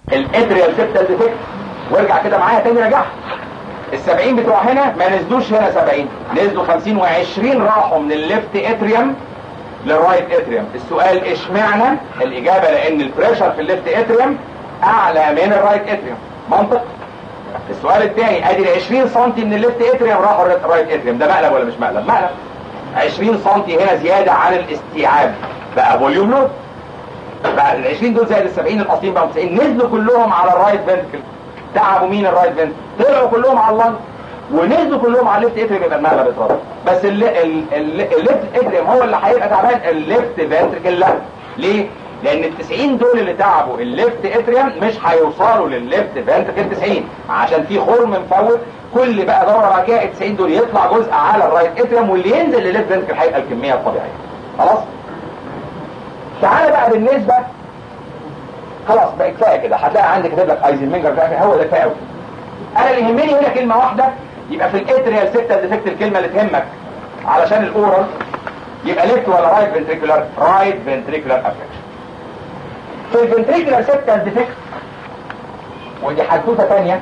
الاتريال سيبتال ديفكت وارجع كده معايا تاني راجعها ال 70 بتوع هنا ما نزلوش هنا 70 نزلوا 50 و20 راحوا من الليفت اتريوم للرايت اتريوم السؤال اشمعنى الاجابه لان البريشر في الليفت اتريوم اعلى من الرايت اتريوم منطق السؤال الثاني ادي ال 20 سم من الليفت اتريوم راحوا الرايت اتريوم ده مقلب ولا مش مقلب مقلب 20 سم هنا زياده عن الاستيعاب بقى فوليوم لود بقى ال 20 دول زائد ال 70 الاصليين بقوا 90 نزلوا كلهم على الرايت فنتكل تعبوا مين الرايت فنتكل طلعوا كلهم على اللنج ونزلوا كلهم على الليفت اتريوم يبقى المقلب اترد بس الليفت اتريوم هو اللي هيبقى تعبان الليفت فنتكل لا ليه؟ لان ال 90 دول اللي تعبوا الليفت اتريوم مش هيوصلوا للليفت فنتكل 90 عشان في خرم مفوت كل بقى دوره بعد كده ال 90 دول يطلع جزء على الرايت اتريوم واللي ينزل للليفت فنتكل هيبقى الكميه الطبيعيه خلاص؟ تعالى بقى بالنسبة خلاص بقى كفايه كده هتلاقي عندي كاتب لك ايزنمنجر بقى هو ده كفايه قوي انا اللي يهمني هنا كلمه واحده يبقى في الاتريال سيبتال ديفكت الكلمه اللي تهمك علشان الاورال يبقى ليفت ولا رايت فنتريكولار رايت فنتريكولار افكشن في الفنتريكولار سيبتال ديفكت ودي حدوته ثانيه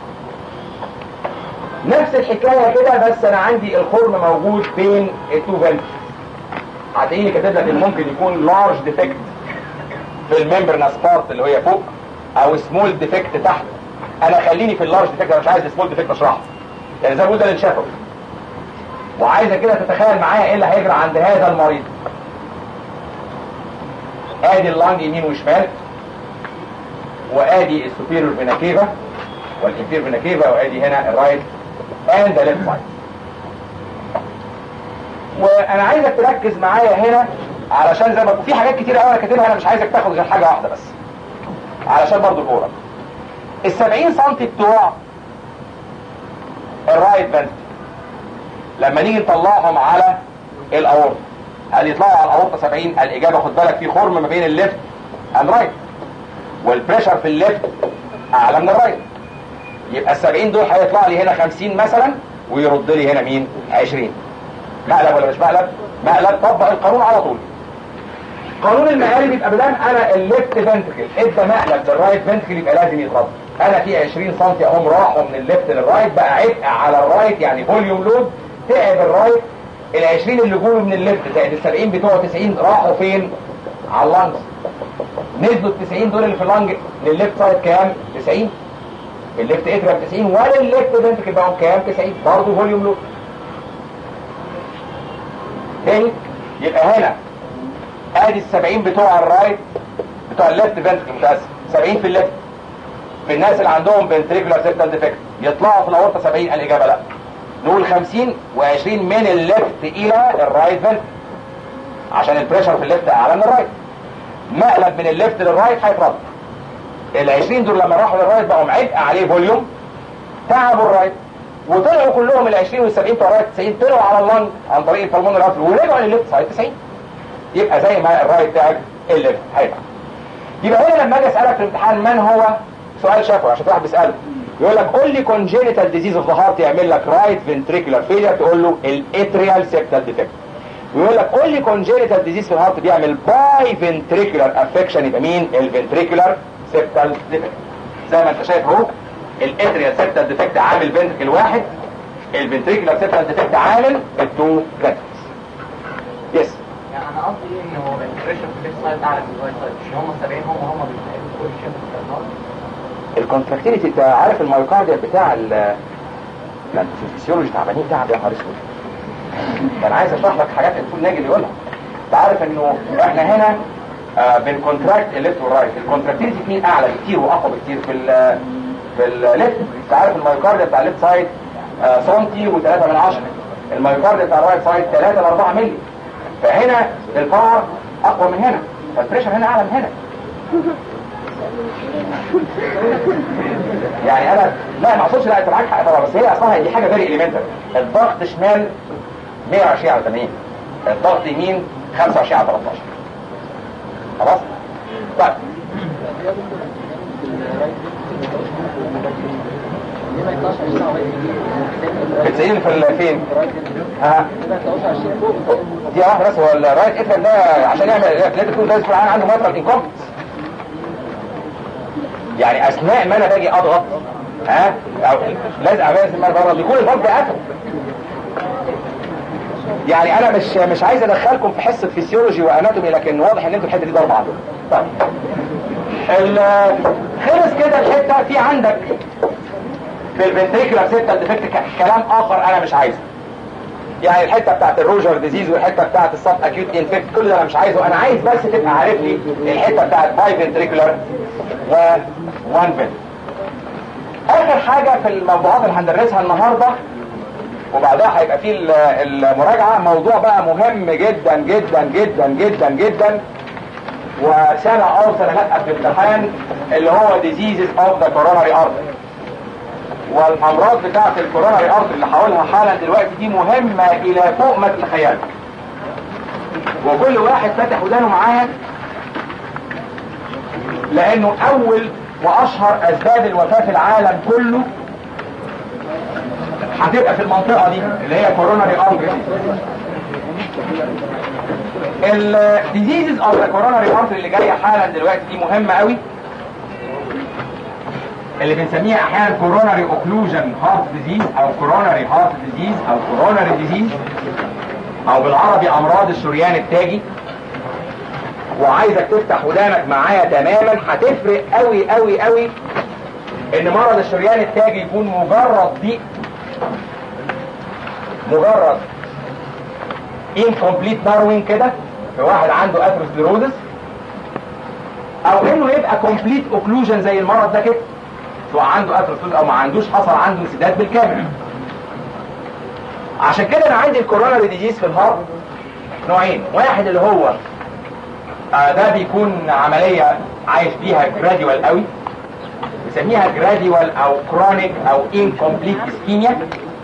نفس الحكايه كده بس انا عندي الخرم موجود بين التو فنتريكولار هتلاقيني كاتب لك ان ممكن يكون لارج ديفكت في الممبرنس بارت اللي هي فوق او سمول ديفكت تحت انا خليني في اللارج ديفكت انا مش عايز سمول ديفكت اشرحه يعني زي ما ده اللي شافه وعايزك كده تتخيل معايا ايه اللي هيجرى عند هذا المريض ادي اللانج يمين وشمال وادي السوبيريور فيناكيفا والانفير فيناكيفا وادي هنا الرايت اند ذا ليفت سايد وانا عايزك تركز معايا هنا علشان زي ما في حاجات كتير قوي انا كاتبها انا مش عايزك تاخد غير حاجه واحده بس علشان برضو الاورال ال 70 سم بتوع الرايت فنتريكل لما نيجي نطلعهم على الاورطه هل يطلعوا على الاورطه 70 الاجابه خد بالك في خرم ما بين الليفت اند رايت والبريشر في الليفت اعلى من الرايت يبقى ال 70 دول هيطلع لي هنا 50 مثلا ويرد لي هنا مين 20 مقلب ولا مش مقلب مقلب طبق القانون على طول قانون المقالب يبقى بدل انا الليفت فنتكل ادى مقلب للرايت فنتكل يبقى لازم يترد انا في 20 سم اهم راحوا من الليفت للرايت بقى عبء على الرايت يعني فوليوم لود تعب الرايت ال 20 اللي جولوا من الليفت زائد ال 70 بتوع 90 راحوا فين؟ على اللانج نزلوا ال 90 دول اللي في اللانج للليفت سايد كام؟ 90 الليفت اتريم 90 ولا الليفت فنتكل بقوا كام؟ 90 برضه فوليوم لود تاني يبقى هنا ادي ال 70 بتوع الرايت بتوع الليفت فنتريكل متاسف 70 في الليفت في الناس اللي عندهم فنتريكولار سيبتال ديفكت يطلعوا في الاورطه 70 الاجابه لا نقول 50 و20 من الليفت الى الرايت فنتريكل عشان البريشر في الليفت اعلى من الرايت مقلب من الليفت للرايت هيترد ال 20 دول لما راحوا للرايت بقوا عبء عليه فوليوم تعبوا الرايت وطلعوا كلهم ال 20 وال 70 بتوع الرايت 90 طلعوا على اللنج عن طريق البلمون الارتر ورجعوا للليفت سايد 90 يبقى زي ما الرايت تاج الليفت هيبقى يبقى هنا لما اجي اسالك في الامتحان من هو سؤال شافه عشان واحد بيساله يقول لك قول لي كونجينيتال ديزيز اوف ذا هارت يعمل لك رايت فنتريكولار فيلير تقول له الاتريال سيبتال ديفكت ويقول لك قول لي كونجينيتال ديزيز في الهارت بيعمل باي فنتريكولار افكشن يبقى مين الفنتريكولار سيبتال ديفكت زي ما انت شايف اهو الاتريال سيبتال ديفكت عامل فنتريكل واحد الفنتريكولار سيبتال ديفكت عامل التو فنتريكلز يس يعني انا قصدي ايه ان هو البريشر في الليفت سايد اعلى من الرايت سايد مش هم 70 هم هم بيتعبوا كل شيء في النهار الكونتراكتيليتي انت عارف المايوكارديا بتاع ال لا انتوا في الفسيولوجي تعبانين تعب يا نهار اسود ده انا عايز اشرح لك حاجات الدكتور ناجي بيقولها انت عارف انه احنا هنا آه بنكونتراكت الليفت والرايت الكونتراكتيليتي في مين اعلى بكتير واقوى بكتير في ال في الليفت انت عارف المايوكارديا بتاع الليفت سايد آه سنتي و3 من 10 المايوكارديا بتاع الرايت سايد 3 ل 4 مللي فهنا الباور اقوى من هنا فالبريشر هنا اعلى من هنا يعني انا لا ما اقصدش لا انت معاك حق طبعا بس هي اصلها دي حاجه فيري اليمنتال الضغط شمال 120 على 80 الضغط يمين 25 على 13 خلاص طيب ليه ما يطلعش 20 او 90 في ال- فين؟ ها ليه ما يطلعوش 20 فوق دي واحده بس هو الرايت اتفل ده عشان يعمل اتلتيك تو لازم يكون عنده ماترال انكومبتنس يعني اثناء ما انا باجي اضغط ها او لازق على ما بره بيكون البلب قفل يعني انا مش مش عايز ادخلكم في حصه فيسيولوجي واناتومي لكن واضح ان انتوا الحته دي ضربه عندكم طيب ال- خلص كده الحته في عندك في الفنتريكولار سيستم ديفكت كلام اخر انا مش عايزه يعني الحته بتاعت الروجر ديزيز والحته بتاعت السب اكيوت انفكت كل ده انا مش عايزه انا عايز بس تبقى عارف لي الحته بتاعت باي فنتريكولار و وان فنت اخر حاجه في الموضوعات اللي هندرسها النهارده وبعدها هيبقى في ال- المراجعه موضوع بقى مهم جدا جدا جدا جدا جدا وسنه او سنه لا في الامتحان اللي هو diseases of the coronary artery والامراض بتاعه الكوروناري ارتري اللي هقولها حالا دلوقتي دي مهمه الى فوق ما تتخيل وكل واحد فاتح ودانه معايا لانه اول واشهر اسباب الوفاه في العالم كله هتبقى في المنطقه دي اللي هي كوروناري ارتري الديزيزز اوف ذا كوروناري ارتري اللي جايه حالا دلوقتي دي مهمه قوي اللي بنسميها احيانا كوروناري اوكلوجن هارت ديزيز او كوروناري هارت ديزيز او كوروناري ديزيز او بالعربي امراض الشريان التاجي وعايزك تفتح ودانك معايا تماما هتفرق قوي قوي قوي ان مرض الشريان التاجي يكون مجرد ضيق مجرد incomplete narrowing كده في واحد عنده اثروسكليروزس او انه يبقى كومبليت اوكلوجن زي المرض ده كده سواء عنده اثروسكليروزس او ما عندوش حصل عنده انسداد بالكامل عشان كده انا عندي الكوروناري ديزيز في الهارت نوعين واحد اللي هو آه ده بيكون عملية عايش فيها جراديوال قوي بنسميها جراديوال او كرونيك او انكمبليت اسكيميا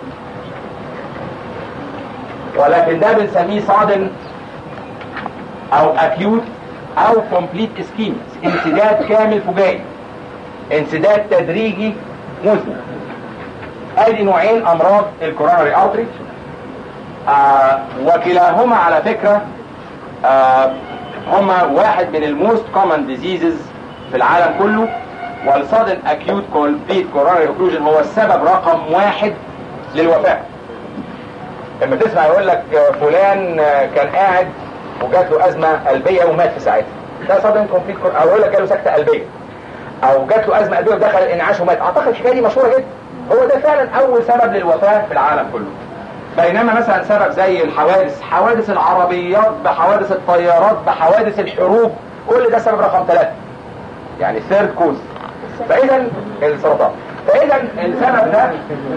ولكن ده بنسميه صادم او اكيوت او كومبليت اسكيميا انسداد كامل فجائي انسداد تدريجي مزمن ادي نوعين امراض الكوروناري ارتري آه وكلاهما على فكرة آه هما واحد من الموست كومن ديزيزز في العالم كله والصادن اكيوت كومبليت كوروناري اوكلوجن هو السبب رقم واحد للوفاة لما تسمع يقول لك فلان كان قاعد وجات له ازمه قلبيه ومات في ساعتها ده صادن كومبليت او يقول لك جاله سكته قلبيه او جات له ازمه قلبيه ودخل الانعاش ومات اعتقد الحكايه دي مشهوره جدا هو ده فعلا اول سبب للوفاه في العالم كله بينما مثلا سبب زي الحوادث حوادث العربيات بحوادث الطيارات بحوادث الحروب كل ده سبب رقم ثلاثة يعني ثيرد كوز فاذا السرطان فاذا السبب ده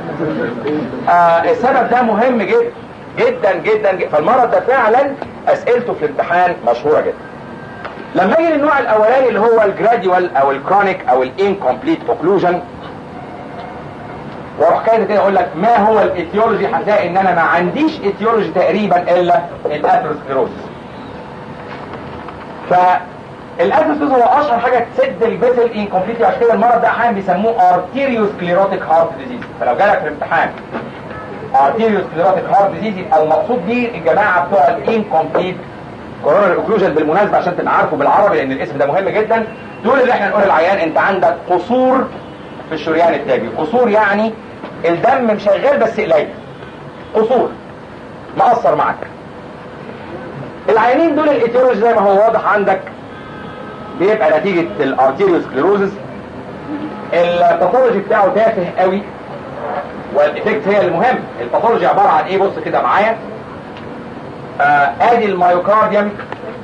آه السبب ده مهم جدا جدا جدا, جداً. فالمرض ده فعلا اسئلته في الامتحان مشهوره جدا لما يجي للنوع الاولاني اللي هو الجراديوال او الكرونيك او الانكمبليت اوكلوجن واروح كده كده اقول لك ما هو الايتيولوجي هتلاقي ان انا ما عنديش ايتيولوجي تقريبا الا الاثروسكليروسس فالاثروسكليروسس هو اشهر حاجه تسد الفيسل انكمبليت عشان كده المرض ده احيانا بيسموه ارتيريوسكليروتيك هارت ديزيز فلو جالك في الامتحان ارتيريوسكليروتيك هارت ديزيز يبقى المقصود بيه الجماعه بتوع الانكمبليت كورونال اوكلوجن بالمناسبه عشان تبقى عارفه بالعربي لان الاسم ده مهم جدا دول اللي احنا نقول للعيان انت عندك قصور في الشريان التاجي قصور يعني الدم مش شغال بس قليل قصور مقصر معاك العيانين دول الايتيولوجي زي ما هو واضح عندك بيبقى نتيجة الارتيريوسكليروزس الباثولوجي بتاعه تافه قوي والافكت هي المهم الباثولوجي عبارة عن ايه بص كده معايا آه ادي الميوكارديوم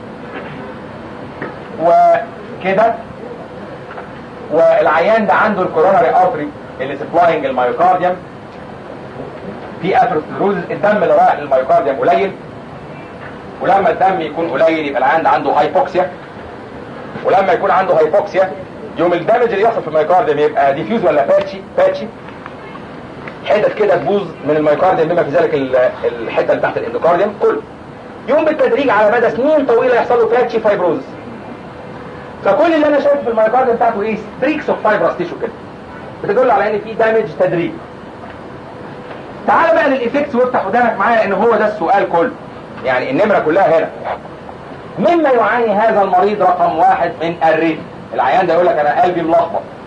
وكده والعيان ده عنده الكوروناري ارتري اللي سبلاينج الميوكارديوم في اثروسكليروزس الدم اللي رايح للميوكارديوم قليل ولما الدم يكون قليل يبقى العيان عنده هايبوكسيا ولما يكون عنده هايبوكسيا يوم الدمج اللي يحصل في الميوكارديوم يبقى ديفيوز ولا باتشي باتشي حتت كده تبوظ من الميوكارديوم بما في ذلك الحته اللي تحت الاندوكارديوم كله يوم بالتدريج على مدى سنين طويله يحصل له باتشي فايبروزس فكل اللي انا شايفه في الميوكارديوم بتاعته ايه ستريكس اوف فايبرس تيشو كده بتدل على ان في دامج تدريجي تعال بقى للايفكتس وافتح ودانك معايا ان هو ده السؤال كله يعني النمره كلها هنا مما يعاني هذا المريض رقم واحد من الريتم العيان ده يقول لك انا قلبي ملخبط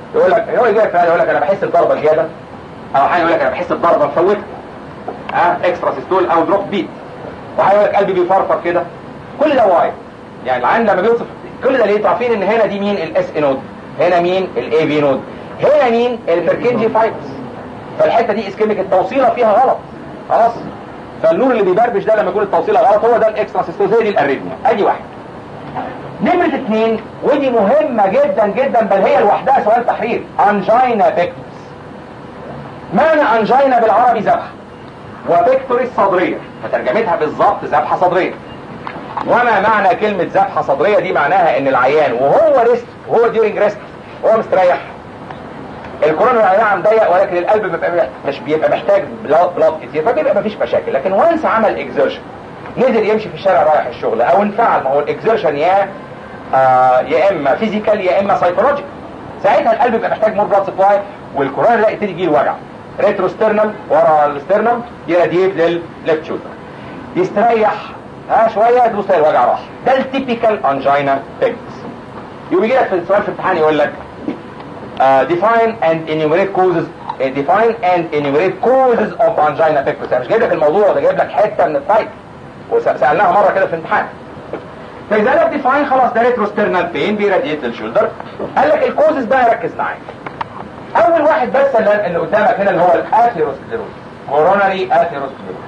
يقول لك هو يجي لك يقول لك انا بحس بضربه زياده او حاجه يقول لك انا بحس بضربه مفوته ها اكسترا سيستول او دروب بيت وحاجه يقول لك قلبي بيفرفر كده كل ده واي يعني العين لما بيوصف كل ده ليه عارفين ان هنا دي مين الاس اي نود هنا مين الاي في نود هنا مين البركنجي فايبرز فالحته دي اسكيميك التوصيله فيها غلط خلاص فالنور اللي بيبربش ده لما يكون التوصيله غلط هو ده الاكسترا سيستول زي دي الاريثميا ادي واحد نمرة اثنين ودي مهمة جدا جدا بل هي لوحدها سؤال تحرير انجينا بيكتورس معنى انجينا بالعربي ذبحة وبيكتورس صدرية فترجمتها بالظبط ذبحة صدرية وما معنى كلمة ذبحة صدرية دي معناها ان العيان وهو ريست وهو ديورنج ريست وهو مستريح الكورونا نعم ضيق ولكن القلب بيبقى مش بيبقى محتاج بلاد بلاد كتير فبيبقى مفيش مشاكل لكن وانس عمل اكزيرشن نزل يمشي في الشارع رايح الشغل او انفعل ما هو الاكزيرشن يا آه يا اما فيزيكال يا اما سايكولوجيكال ساعتها القلب بيبقى محتاج مور بلاد سبلاي والكورونا لا يبتدي يجي وجع ريترو ستيرنال ورا الستيرنال يراديت للليفت شولدر يستريح ها شويه تبص تلاقي الوجع راح ده التيبيكال انجينا بيكتس يقوم يجي لك في السؤال في الامتحان يقول لك uh, define and enumerate causes uh, define and enumerate causes of angina pectoris مش جايب لك الموضوع ده جايب لك حته من التايب وسالناها مره كده في الامتحان فاذا لك ديفاين خلاص ده ريتروسترنال بين بيراديت للشولدر قال لك الكوزز بقى ركز معايا اول واحد بس اللي, اللي قدامك هنا اللي هو الاثيروسكليروز كوروناري اثيروسكليروز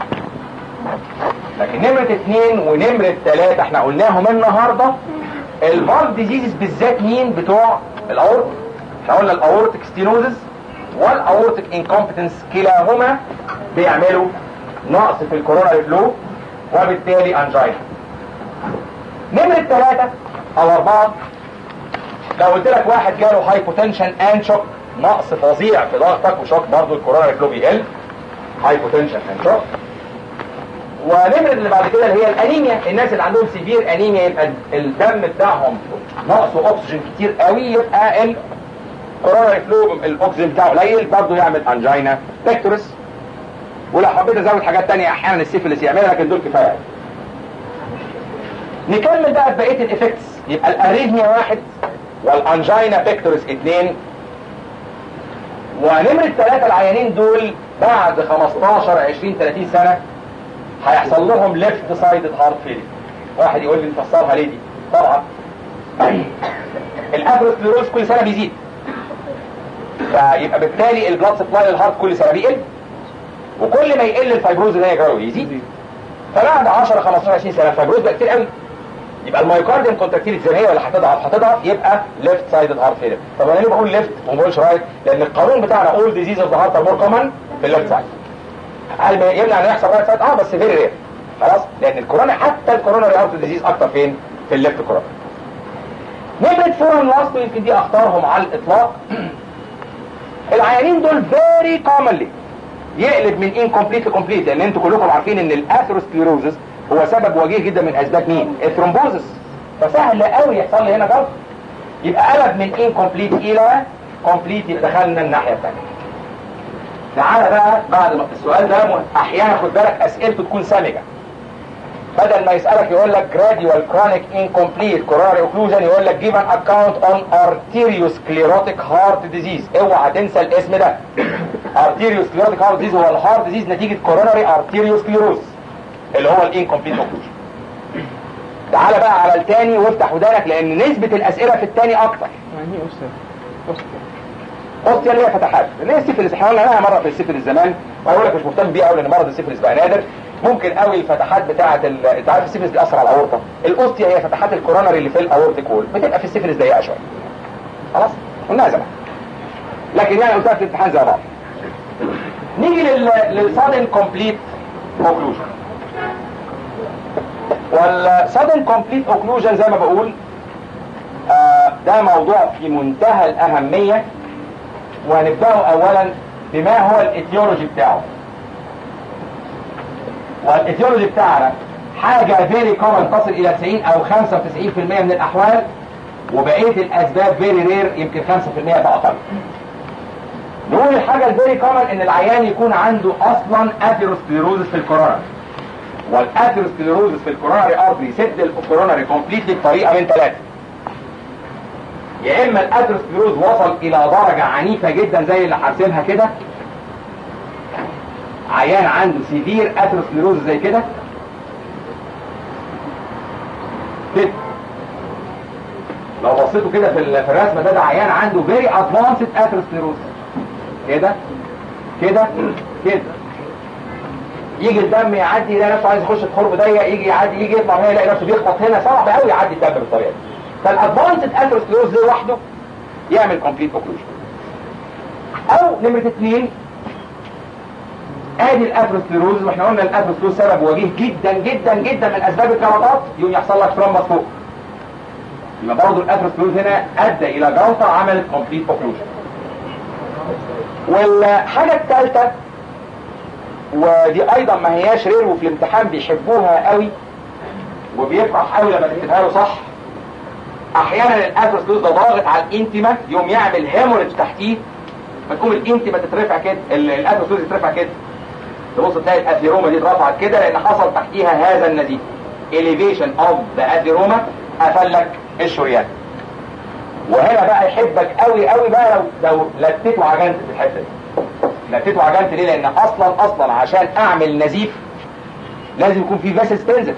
لكن نمرة اثنين ونمرة ثلاثة احنا قلناهم النهاردة الفالف ديزيزز بالذات مين بتوع الاورت احنا قلنا الاورتك ستينوزز والاورتك انكومبتنس كلاهما بيعملوا نقص في الكوروناري فلو وبالتالي انجينا نمرة ثلاثة او اربعة لو قلت لك واحد جاله هايبوتنشن اند شوك نقص فظيع في ضغطك وشوك برضه الكوروناري فلو بيقل هايبوتنشن اند شوك ونمرة اللي بعد كده اللي هي الانيميا الناس اللي عندهم سيفير انيميا يبقى الدم بتاعهم نقصه اكسجين كتير قوي يبقى الكوروناري فلو الاكسجين بتاعه قليل برضه يعمل انجينا بيكتورس ولو حبيت ازود حاجات تانية احيانا السيفلس يعملها لكن دول كفايه نكمل بقى في بقيه الافكتس يبقى الاريثميا واحد والانجينا بيكتورس اثنين ونمرة ثلاثة العيانين دول بعد 15 20 30 سنة هيحصل لهم ليفت سايدد هارت فيلير واحد يقول لي نفسرها ليه دي طبعا الافروسكليروز كل سنة بيزيد فيبقى بالتالي البلاد سبلاي للهارت كل سنة بيقل وكل ما يقل الفايبروز اللي هي جراوي يزيد فبعد 10 15 20 سنه الفايبروز بقى كتير قوي يبقى المايوكارديوم كونتراكتيليتي زي ما هي ولا هتضعف هتضعف يبقى ليفت سايدد هارت فيلر طب انا ليه بقول ليفت وما بقولش رايت لان القانون بتاعنا اول ديزيز اوف ذا هارت ار مور كومن في الليفت سايد هل يمنع ان يحصل رايت سايد اه بس فيري رير خلاص لان الكورونا حتى الكورونا هارت ديزيز اكتر فين في الليفت كورونا نمرة فور لاست يمكن دي اختارهم على الاطلاق العيانين دول فيري كومنلي يقلب من انكمبليت لكمبليت لان انتوا كلكم عارفين ان الاثيروسكليروزس هو سبب وجيه جدا من اسباب مين الثرومبوزس فسهل قوي يحصل لي هنا غلط يبقى قلب من انكمبليت الى كومبليت يبقى دخلنا الناحيه الثانيه تعالى بقى بعد ما السؤال ده احيانا خد بالك اسئلته تكون سامجه بدل ما يسألك يقول لك gradual chronic incomplete coronary occlusion يقول لك give an account on arteriosclerotic heart disease اوعى تنسى الاسم ده arteriosclerotic heart disease هو الهارت ديزيز نتيجة coronary arteriosclerosis اللي هو الانكمبليت occlusion تعالى بقى على التاني وافتح ودانك لان نسبة الاسئلة في التاني اكتر يعني ايه استاذ أستاذ. اوستيا اللي هي فتحات اللي هي السيفلس احنا قلنا عليها مره في السيفلس زمان واقول لك مش مهتم بيها قوي لان مرض السيفلس بقى نادر ممكن قوي الفتحات بتاعه ال... انت عارف السيفلس بيأثر على الاورطه الاوستيا هي فتحات الكورونري اللي في الاورتيك وول بتبقى في السيفلس ضيقه شويه خلاص قلناها زمان لكن يعني قلتها في الامتحان زي بعض نيجي لل للسادن كومبليت اوكلوجن والسادن كومبليت اوكلوجن زي ما بقول آه ده موضوع في منتهى الاهميه وهنبداه اولا بما هو الايتيولوجي بتاعه والايتيولوجي بتاعنا حاجة فيري كومن تصل الى 90 او 95% من الاحوال وبقية الاسباب فيري رير يمكن 5% فاقل نقول الحاجة الفيري كومن ان العيان يكون عنده اصلا اثيروسكليروزس في الكورونا والاثيروسكليروزس في الكوروناري ارتري يسد الكوروناري كومبليتلي بطريقة من ثلاثة يا اما الاثيروسكليروز وصل الى درجه عنيفه جدا زي اللي حارسينها كده عيان عنده سيفير اثيروسكليروز زي كده كده لو بصيتوا كده في ال- في الرسمه ده ده عيان عنده فيري ادفانسد اثيروسكليروز كده كده كده يجي الدم يعدي يلاقي نفسه عايز يخش في خرم ضيق يجي يعدي يجي يطلع هنا يلاقي نفسه بيخبط هنا صعب قوي يعدي الدم بالطريقه دي فالادفانسد اثيروسكليروز ده لوحده يعمل كومبليت اوكلوجن او نمره اثنين ادي الاثيروسكليروز واحنا قلنا الاثيروسكليروز سبب وجيه جدا جدا جدا من اسباب الجلطات يوم يحصل لك ترومبس فوق يبقى برضه الاثيروسكليروز هنا ادى الى جلطه عملت كومبليت اوكلوجن والحاجه الثالثه ودي ايضا ما هياش رير وفي الامتحان بيحبوها قوي وبيفرح قوي لما تكتبها له صح احيانا الاثيروسكليروز ده ضاغط على الانتما يوم يعمل هيموريدج تحتيه فتقوم الانتما تترفع كده ال- الاثيروسكليروز يترفع كده تبص تلاقي الاثيروما دي اترفعت كده لان حصل تحتيها هذا النزيف elevation of the اثيروما قفل لك الشريان وهنا بقى يحبك قوي قوي بقى لو لو لتيته عجنت في الحته دي لتيته عجنت ليه لان اصلا اصلا عشان اعمل نزيف لازم يكون في فاسس تنزف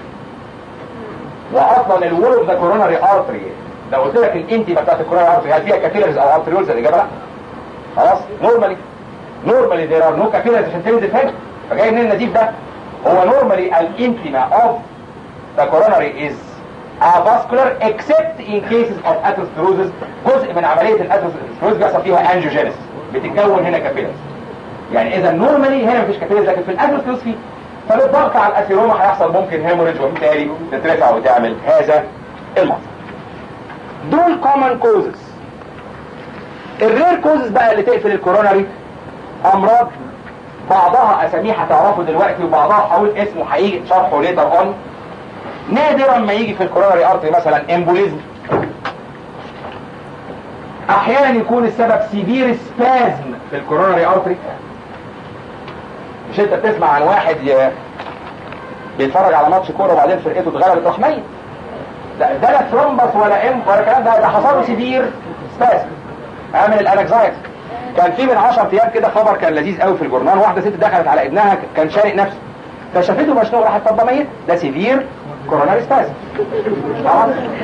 واصلا الول اوف ذا كوروناري ارتري لو قلت لك الانتيما بتاعت الكوروناري ارتري هل فيها كابيلرز او ارتريولز الاجابه لا خلاص نورمالي نورمالي ذير ار نو كابيلرز عشان تنزف هنا فجاي منين النزيف ده هو نورمالي الانتيما اوف ذا كوروناري از avascular except in cases of atherosclerosis جزء من عمليه الاثيروسكليروز بيحصل فيها انجيوجينيس بتتكون هنا كابيلرز يعني اذا نورمالي هنا مفيش كابيلرز لكن في الاثيروسكليروز فيه فبالضغط على الاثيروما هيحصل ممكن هيموريدج وبالتالي تترفع وتعمل هذا المنظر دول common causes الرير كوزز بقى اللي تقفل الكوروناري امراض بعضها اساميه هتعرفوا دلوقتي وبعضها هقول اسمه هيجي شرحه ليتر اون نادرا ما يجي في الكوروناري ارتري مثلا امبوليزم احيانا يكون السبب سيفير سبازم في الكوروناري ارتري مش انت بتسمع عن واحد ي... بيتفرج على ماتش كوره وبعدين فرقته اتغلبت راح ميت لا ده لا ثرومبس ولا ام ولا الكلام ده ده حصل له سيفير سبازم عامل الانكزايتي كان في من 10 ايام كده خبر كان لذيذ قوي في الجورنال واحده ست دخلت على ابنها كان شارق نفسه فشافته مشنوق راحت طب ميت ده سيفير كوروناري سبازم خلاص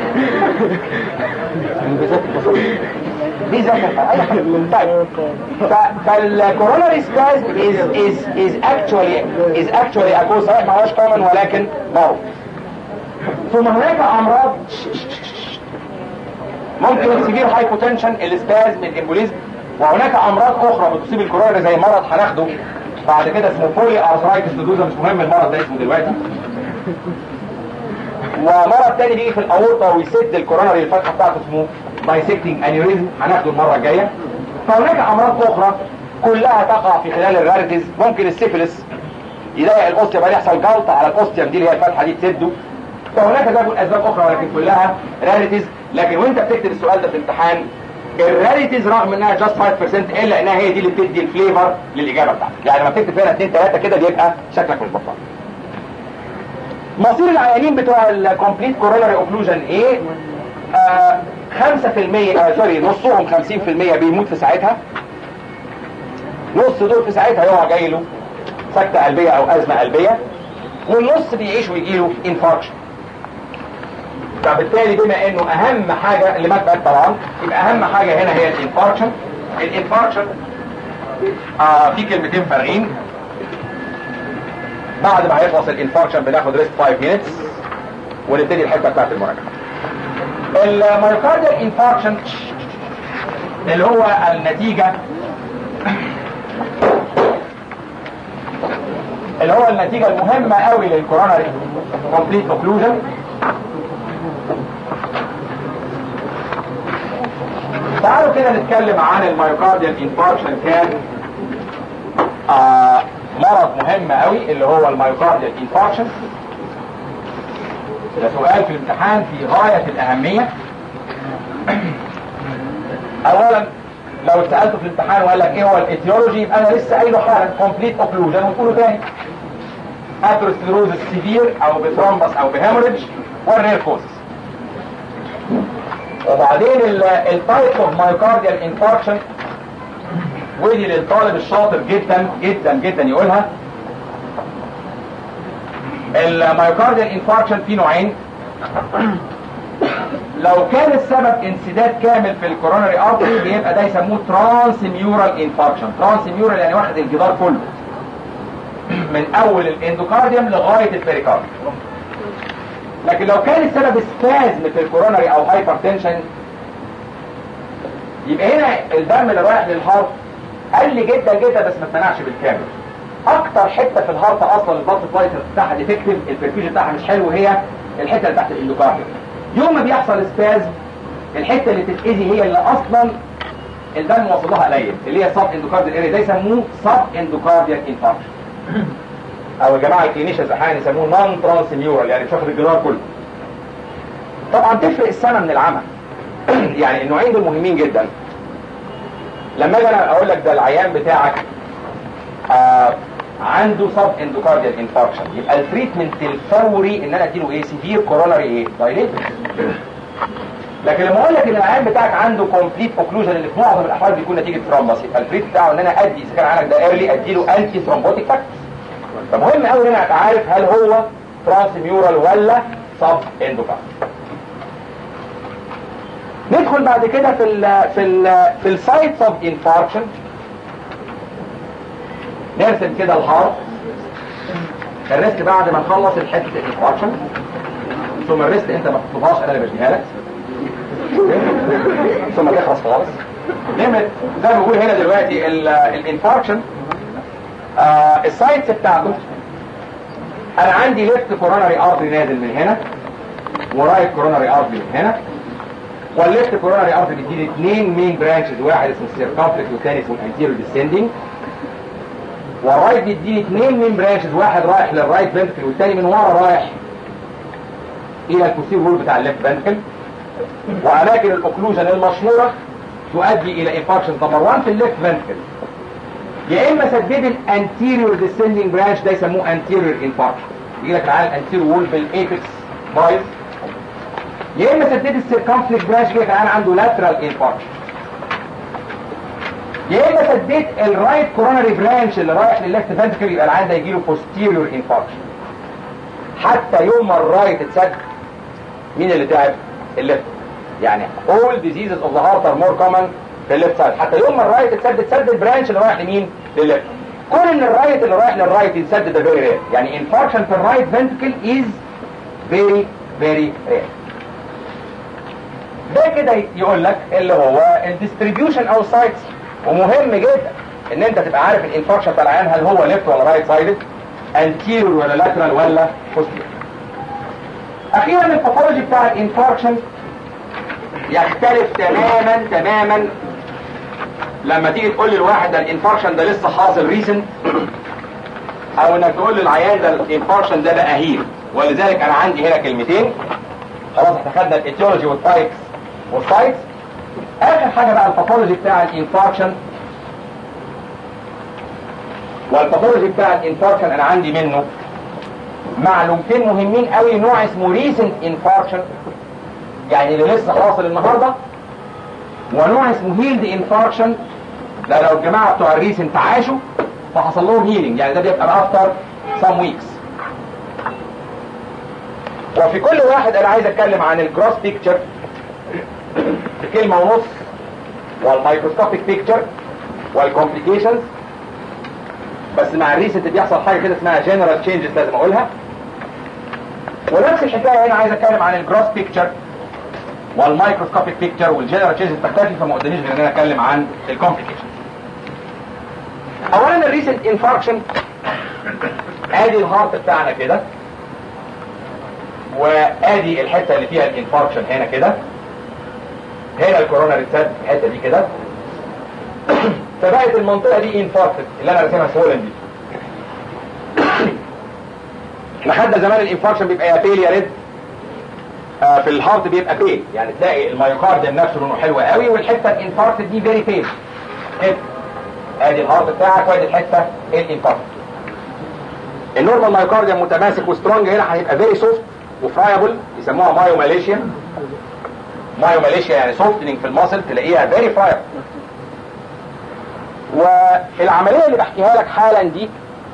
دي ذاكر اي حاجه طيب ف- فالكوروناري سبازم is is is actually is actually a cause صحيح ما هوش common ولكن معروف ثم هناك امراض ممكن السيفير هايبوتنشن الاسبازم الامبوليزم وهناك امراض اخرى بتصيب الكورونا زي مرض هناخده بعد كده اسمه بولي ارثرايتس لدوزا مش مهم المرض ده اسمه دلوقتي ومرض تاني بيجي في الاورطه ويسد الكوروناري الفتحه بتاعته اسمه بايسكتنج انيوريزم هناخده المره الجايه فهناك امراض اخرى كلها تقع في خلال الراريتيز ممكن السيفلس يضايق الاوستيوم بعدين يحصل جلطه على الاوستيوم دي اللي هي الفتحه دي تسده فهناك زي ما بقول اسباب اخرى ولكن كلها راريتيز لكن وانت بتكتب السؤال ده في الامتحان الراريتيز رغم انها جاست 5% الا انها هي دي اللي بتدي الفليفر للاجابه بتاعتك يعني لما بتكتب فيها 2 3 كده بيبقى شكلك مش بطال مصير العيانين بتوع الكومبليت كوروناري اوكلوجن ايه آه 5% آه سوري نصهم 50% بيموت في ساعتها نص دول في ساعتها يقع جاي له سكتة قلبية او ازمة قلبية والنص بيعيش ويجي له انفاركشن فبالتالي بما انه اهم حاجة اللي مات مات طبعا يبقى اهم حاجة هنا هي الانفاركشن الانفاركشن آه في كلمتين فارغين بعد ما هيخلص الانفاركشن بناخد ريست 5 minutes ونبتدي الحته بتاعت المراجعه المايوكارديال انفاركشن اللي هو النتيجه اللي هو النتيجه المهمه قوي للكوروناري كومبليت اوكلوجن تعالوا كده نتكلم عن المايوكارديال انفاركشن كان آه مرض مهم قوي اللي هو المايوكارديال انفاركشن ده سؤال في الامتحان في غاية الأهمية أولا لو سألته في الامتحان وقال لك إيه هو الإتيولوجي يبقى أنا لسه قايله حالا كومبليت أوكلوجن وتقوله تاني أثيروسكليروزس سيفير أو بثرومبس أو بهيموريدج والرير كوزز وبعدين التايب اوف مايوكارديال انفاركشن ودي للطالب الشاطر جدا جدا جدا يقولها المايوكارديال انفاركشن فيه نوعين لو كان السبب انسداد كامل في الكوروناري ارتري بيبقى ده يسموه ترانس ميورال انفاركشن ترانس ميورال يعني واخد الجدار كله من اول الاندوكارديوم لغايه البريكارديوم لكن لو كان السبب سبازم في الكوروناري او هايبرتنشن يبقى هنا الدم اللي رايح للهارت قل جدا جدا بس ما اتمنعش بالكامل اكتر حته في الهارت اصلا البلط فلايت بتاعها ديفكتيف البرفيوجن بتاعها مش حلو هي الحته اللي تحت الاندوكارديوم يوم ما بيحصل سبازم الحته اللي تتاذي هي اللي اصلا الدم واصل لها قليل اللي هي سب اندوكارديال اريا ده يسموه سب اندوكارديال انفاركشن او الجماعه الكلينيشنز احيانا يسموه نون ترانسميورال يعني مش واخد الجدار كله طبعا تفرق السنه من العمى يعني النوعين دول مهمين جدا لما اجي انا اقول لك ده العيان بتاعك آه عنده سب اندوكارديال انفاركشن يبقى التريتمنت الفوري ان انا اديله ايه سيفير كوروناري ايه دايليتد لكن لما اقول لك ان العيان بتاعك عنده كومبليت اوكلوجن اللي في معظم الاحوال بيكون نتيجه ترومبس يبقى التريت بتاعه ان انا ادي اذا كان عندك ده ايرلي اديله انتي ثرومبوتيك فاكتورز فمهم قوي ان انا ابقى عارف هل هو ترانسميورال ولا سب اندوكارد ندخل بعد كده في ال في ال في السايتس اوف انفاركشن نرسم كده الهارت الريسك بعد ما نخلص الحته الانفاركشن ثم الريسك انت ما تطلبهاش انا اللي بديها لك ثم تخلص خالص نمت زي ما بقول هنا دلوقتي الانفاركشن آه السايتس بتاعته انا عندي ليفت كوروناري ارتري نازل من هنا ورايت كوروناري ارتري من هنا والليفت كوروناري ارتري بيديني اثنين مين برانشز واحد اسمه السيركمفلكس والثاني اسمه الانتيريو ديسندنج والرايت بيديني اثنين مين برانشز واحد رايح للرايت فنتكل والثاني من ورا رايح الى الكوسير وول بتاع الليفت فنتكل واماكن الاوكلوجن المشهوره تؤدي الى انفاركشن نمبر 1 في الليفت فنتكل يا اما سدد الانتيريور ديسندنج برانش ده يسموه انتيريور انفاركشن يجي لك العيال الانتيريور وول بالايبكس بايظ يا اما سدد السيركمفلكس برانش يجي لك العيال عنده لاترال انفاركشن يا اما سديت الرايت كوروناري برانش اللي رايح للليفت فنتكل يبقى العيال ده يجي له بوستيريور انفاركشن حتى يوم ما الرايت اتسد مين اللي تعب؟ الليفت يعني all diseases of the heart are more common في الليفت سايد حتى يوم ما الرايت اتسد اتسد البرانش اللي رايح لمين؟ للليفت كون ان الرايت اللي رايح للرايت يتسد ده فيري رير يعني انفاركشن في الرايت فنتكل از فيري فيري رير ده كده يقول لك اللي هو الديستريبيوشن او سايتس ومهم جدا ان انت تبقى عارف الانفاركشن بتاع العيان هل هو ليفت ولا رايت سايدد انتيريور ولا لاترال ولا بوستيريور اخيرا الباثولوجي بتاع الانفاركشن يختلف تماما تماما لما تيجي تقول للواحد ده الانفاركشن ده لسه حاصل ريسنت او انك تقول للعيان ده الانفاركشن ده بقى هيل ولذلك انا عندي هنا كلمتين خلاص احنا خدنا الايتيولوجي والتايبس والسايتس اخر حاجه بقى الباثولوجي بتاع الانفاركشن والباثولوجي بتاع الانفاركشن انا عندي منه معلومتين مهمين قوي نوع اسمه ريسنت انفاركشن يعني اللي لسه حاصل النهارده ونوع اسمه هيلد انفاركشن ده لو الجماعه بتوع الريسنت عاشوا فحصل لهم هيلينج يعني ده بيبقى افتر سام ويكس وفي كل واحد انا عايز اتكلم عن الجروس بيكتشر في كلمه ونص والمايكروسكوبيك بيكتشر والكومبليكيشنز بس مع الريسنت بيحصل حاجه كده اسمها جنرال تشينجز لازم اقولها ونفس الحكايه هنا عايز اتكلم عن الجروس بيكتشر والمايكروسكوبيك بيكتشر والجنرال تشينجز تختلف فما قداميش غير ان انا اتكلم عن الكومبليكيشنز اولا الريسنت انفاركشن ادي الهارت بتاعنا كده وادي الحته اللي فيها الانفاركشن هنا كده هنا الكوروناري سد الحته دي كده فبقت المنطقه دي انفاركتد اللي انا راسمها سولن دي لحد زمان الانفاركشن بيبقى يا بيل يا ريد آه في الهارت بيبقى بيل يعني تلاقي المايوكارديوم نفسه لونه حلو قوي والحته الانفاركتد دي فيري بيل ادي الهارت بتاعك وادي الحته الانفاركتد النورمال مايوكارديوم متماسك وسترونج هنا هيبقى فيري سوفت وفرايبل يسموها مايو ماليشيا مايوماليشيا يعني سوفتنينج في الماسل تلاقيها فيري فراير والعمليه اللي بحكيها لك حالا دي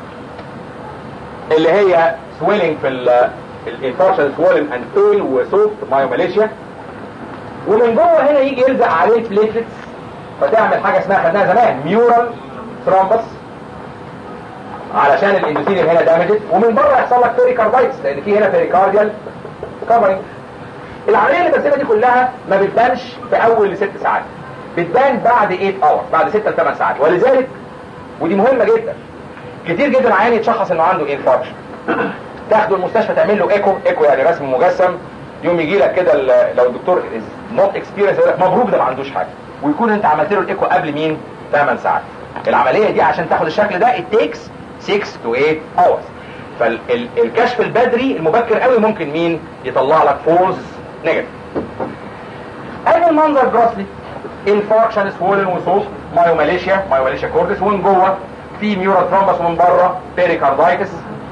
اللي هي سويلنج في الانفارشن سوولن اند بيل وسوفت مايوماليشيا ومن جوه هنا يجي يلزق عليه البليتلتس فتعمل حاجه اسمها خدناها زمان ميورال ثرومبس علشان الاندوثيليوم هنا دامجت ومن بره يحصل لك بيريكاردايتس لان في هنا بيريكارديال كفرنج العمليه اللي برسمها دي كلها ما بتبانش في اول لست ساعات بتبان بعد 8 اور بعد 6 ل 8 ساعات ولذلك ودي مهمه جدا كتير جدا عيان يتشخص انه عنده انفاركشن تاخده المستشفى تعمل له ايكو ايكو يعني رسم مجسم يوم يجي لك كده ال- لو الدكتور نوت اكسبيرينس يقول لك مبروك ده ما عندوش حاجه ويكون انت عملت له الايكو قبل مين 8 ساعات العمليه دي عشان تاخد الشكل ده it takes 6 to 8 hours فالكشف البدري المبكر قوي ممكن مين يطلع لك فولز نيجاتيف ادي المنظر جروسلي انفاركشن سوولن وصوص مايوماليشيا مايوماليشيا كوردس ومن جوه في ميورال ثرومبس ومن بره بيريكاردايتس